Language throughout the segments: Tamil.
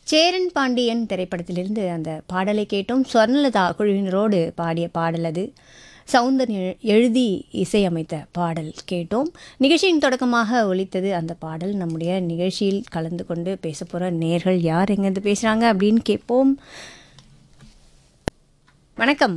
சேரன் பாண்டியன் திரைப்படத்திலிருந்து அந்த பாடலை கேட்டோம் ஸ்வர்ணலதா குழுவினரோடு பாடிய பாடல் அது சவுந்தர் எழுதி இசையமைத்த பாடல் கேட்டோம் நிகழ்ச்சியின் தொடக்கமாக ஒலித்தது அந்த பாடல் நம்முடைய நிகழ்ச்சியில் கலந்து கொண்டு பேச போகிற நேர்கள் யார் எங்கேருந்து பேசுகிறாங்க அப்படின்னு கேட்போம் வணக்கம்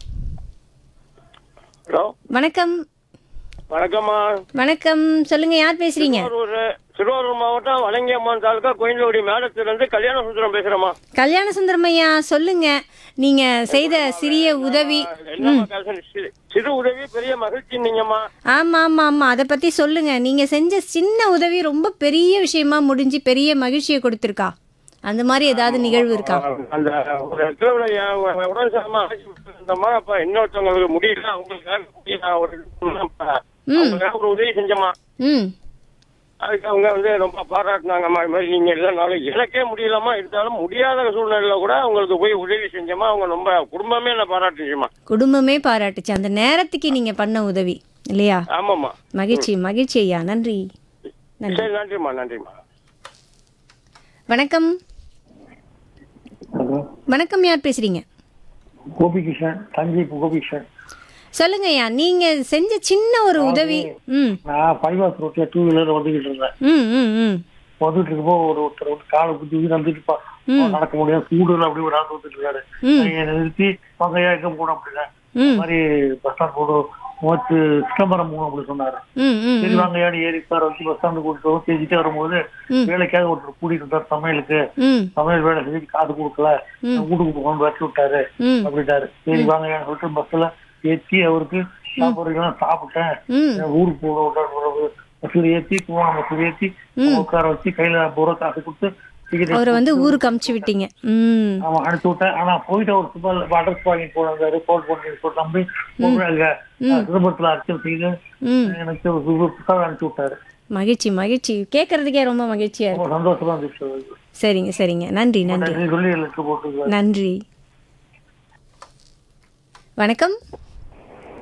ஹலோ வணக்கம் வணக்கம்மா வணக்கம் சொல்லுங்க யார் பேசுறீங்க திருவாரூர் திருவாரூர் மாவட்டம் வலங்கியம்மன் தாலுக்கா கோயிலோடி மேடத்திலிருந்து கல்யாண சுந்தரம் பேசுறேம்மா கல்யாண சுந்தரமையா சொல்லுங்க நீங்க செய்த சிறிய உதவி என்னம்மா பேசுறேன்? சிறு- சிறு உதவி பெரிய மகிழ்ச்சி நீங்கம்மா ஆமா ஆமா ஆமா அதை பத்தி சொல்லுங்க நீங்க செஞ்ச சின்ன உதவி ரொம்ப பெரிய விஷயமா முடிஞ்சு பெரிய மகிழ்ச்சியை கொடுத்துருக்கா அந்த மாதிரி ஏதாவது நிகழ்வு இருக்கா அந்த ஒரு இடத்துல என் உ- உடல் சாமா இருந்தம்மா அப்ப இன்னொருத்தவங்களுக்கு முடியல அவங்களுக்காக போய் நான் ஒரு அப்ப அவங்களுக்காக ஒரு உதவி செஞ்சம்மா ம் அதுக்கு அவங்க வந்து ரொம்ப பாராட்டினாங்கம்மா இது மாதிரி நீங்க இல்லைனாலும் எனக்கே முடியலம்மா இருந்தாலும் முடியாத சூழ்நிலையில கூட அவங்களுக்கு போய் உதவி செஞ்சம்மா அவங்க ரொம்ப குடும்பமே என்ன பாராட்டுச்சுமா குடும்பமே பாராட்டுச்சு அந்த நேரத்துக்கு நீங்க பண்ண உதவி இல்லையா ஆமாம்மா மகிழ்ச்சி மகிழ்ச்சி ஐயா நன்றி நன்றி சரி நன்றிம்மா நன்றிம்மா வணக்கம் ஹலோ வணக்கம் யார் பேசுறீங்க கோபிகிருஷ்ணன் தஞ்சை கோபிகிருஷ்ணன் சொல்லுங்க ஐயா நீங்க செஞ்ச சின்ன ஒரு உதவி ம் நான் பைபாஸ் ரோட்ல டூ வீலர் வந்துகிட்டு இருந்தேன் ம் ம் ம் வந்துட்டு இருக்கப்போ ஒரு ஒருத்தர் வந்து காலை குத்தி குத்தி வந்துட்டு பா- நடக்க முடியாது கூடுதல் அப்படி ஒரு ஆள் வந்துட்டு இருக்காரு ம். என்னை நிறுத்தி வாங்கய்யா எங்க போனோம் அப்படின்னா ம் இந்த மாதிரி பஸ் ஸ்டாண்ட் போடும் மூவத்து சிதம்பரம் போகணும் அப்படி சொன்னாரு ம் ம் சரி வாங்கய்யான்னு ஏறி உட்கார வச்சு பஸ் ஸ்டாண்டு கூட்டிட்டு வரும் பேசிட்டே வரும்போது ம். வேலைக்காக ஒருத்தர் கூட்டிட்டு வந்தார் சமையலுக்கு ம் சமையல் வேலை செஞ்சு காசு கொடுக்கல வீட்டுக்கு போகணும் வச்சு விட்டாரு ம் அப்படின்ட்டாரு சரி வாங்கய்யான்னு சொல்லிட்டு பஸ்ல ஏத்தி அவருக்கு சாப்பிடுறீங்கன்னா சாப்பிட்டேன் ம் என் ஊருக்கு போக விட்டாரு பஸ்ல ஏத்தி போன பஸ்ல ஏத்தி உட்கார வச்சு கையில ஐம்பது ரூபா காசு கொடுத்து டிக்கெட் அவரை வந்து ஊருக்கு அமுச்சு விட்டீங்க ம் அவன் அனுப்பிச்சு விட்டேன் ஆனா போயிட்டு ஒரு சும்மா அட்ரஸ் வாங்கி போனாங்க ரிப்போர்ட் பண்ணி சொல்லிட்டு நம்பி போடுறாங்க சிதம்பரத்துல அர்ச்சனை செய்து ம் எனக்கு ஒரு புது புத்தகம் அனுப்பிச்சு விட்டாரு மகிழ்ச்சி மகிழ்ச்சி கேட்கறதுக்கே ரொம்ப மகிழ்ச்சியா இருக்கு ரொம்ப சந்தோஷமா இருந்துச்சு சரிங்க சரிங்க நன்றி நன்றி சொல்லி லெட்டர் போட்டு நன்றி வணக்கம்